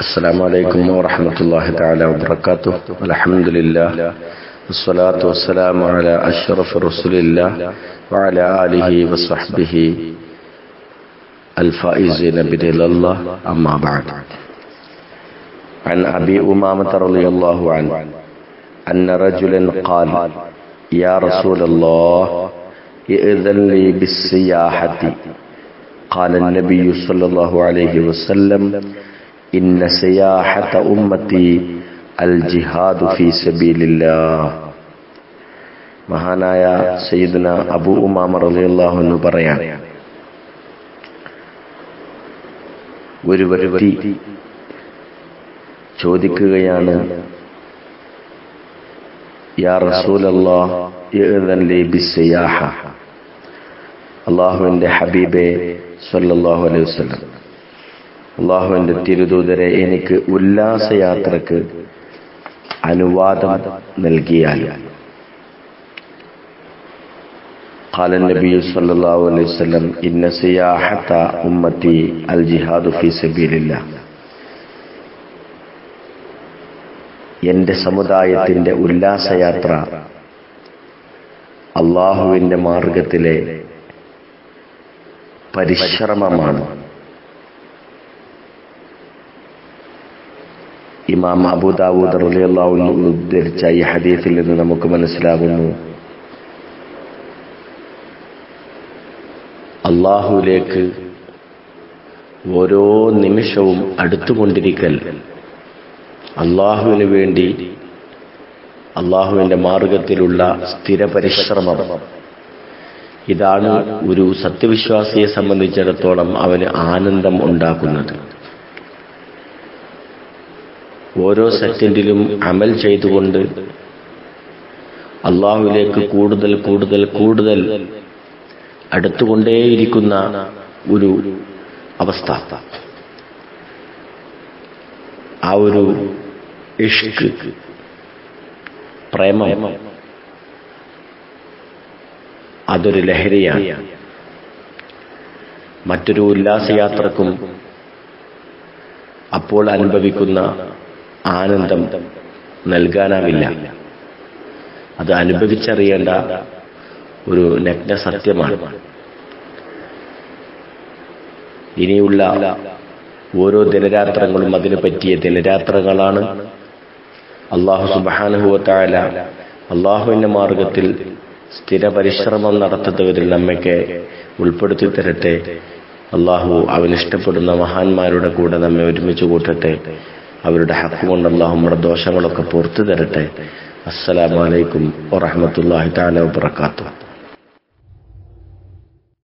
السلام عليكم ورحمة الله تعالى وبركاته الحمد لله والصلاة والسلام على أشرف رسول الله وعلى آله وصحبه الفائزين بدل الله أما بعد عن أبي أمامة رضي الله عنه أن رجلا قال يا رسول الله ائذن لي بالسياحة قال النبي صلى الله عليه وسلم إن سياحة أمتي الجهاد في سبيل الله മഹാനായ സയ്യിദ്ന അബു ഉമാമ റളിയല്ലാഹു അൻഹു പറയാൻ ഒരു വ്യക്തി ചോദിക്കുകയാണ് യാ റസൂലല്ലാഹ് ഇഅ്ദൻ ലി ബിസ്സിയാഹ അള്ളാഹുവിന്റെ ഹബീബെ സല്ലല്ലാഹു അലൈഹി വസല്ലം അള്ളാഹുവിന്റെ തിരുദൂതരെ എനിക്ക് ഉല്ലാസയാത്രക്ക് അനുവാദം നൽകിയാൽ قال النبي صلى الله عليه وسلم إن سياحة أمتي الجهاد في سبيل الله എന്റെ സമുദായത്തിന്റെ ഉല്ലാസയാത്ര അള്ളാഹുവിന്റെ മാർഗത്തിലെ പരിശ്രമമാണ് ഇമാം അബൂദാവൂദ് റളിയല്ലാഹു അൻഹു ഉദ്ധരിച്ച ഈ ഹദീസിൽ നിന്ന് നമുക്ക് മനസ്സിലാകുന്നു അള്ളാഹുവിലേക്ക് ഓരോ നിമിഷവും അടുത്തുകൊണ്ടിരിക്കൽ അള്ളാഹുവിന് വേണ്ടി അള്ളാഹുവിന്റെ മാർഗത്തിലുള്ള സ്ഥിര പരിശ്രമം ഇതാണ് ഒരു സത്യവിശ്വാസിയെ സംബന്ധിച്ചിടത്തോളം അവന് ആനന്ദം ഉണ്ടാക്കുന്നത് ഓരോ സെക്കൻഡിലും അമൽ ചെയ്തുകൊണ്ട് അള്ളാഹുവിലേക്ക് കൂടുതൽ കൂടുതൽ കൂടുതൽ അടുത്തുകൊണ്ടേയിരിക്കുന്ന ഒരു അവസ്ഥ ആ ഒരു ഇഷ്ക് പ്രേമം അതൊരു ലഹരിയാണ് മറ്റൊരു ഉല്ലാസയാത്രക്കും അപ്പോൾ അനുഭവിക്കുന്ന ആനന്ദം നൽകാനാവില്ല അത് അനുഭവിച്ചറിയേണ്ട ഒരു നഗ്ന സത്യമാണ് ഇനിയുള്ള ഓരോ ദിനരാത്രങ്ങളും അതിന് പറ്റിയ ദിനരാത്രങ്ങളാണ് അള്ളാഹു സുബാനുഭവത്തായ അള്ളാഹുവിന്റെ മാർഗത്തിൽ സ്ഥിര പരിശ്രമം നടത്തുന്നവരിൽ നമ്മയ്ക്ക് ഉൾപ്പെടുത്തി തരട്ടെ അള്ളാഹു അവനിഷ്ടപ്പെടുന്ന മഹാന്മാരുടെ കൂടെ നമ്മെ ഒരുമിച്ച് കൂട്ടട്ടെ അവരുടെ ഹക്ക് കൊണ്ട് അള്ളാഹു നമ്മുടെ ദോഷങ്ങളൊക്കെ പുറത്തു തരട്ടെ അസ്സലാമലൈക്കും വറഹമത്തല്ലാഹി താല വാത്തു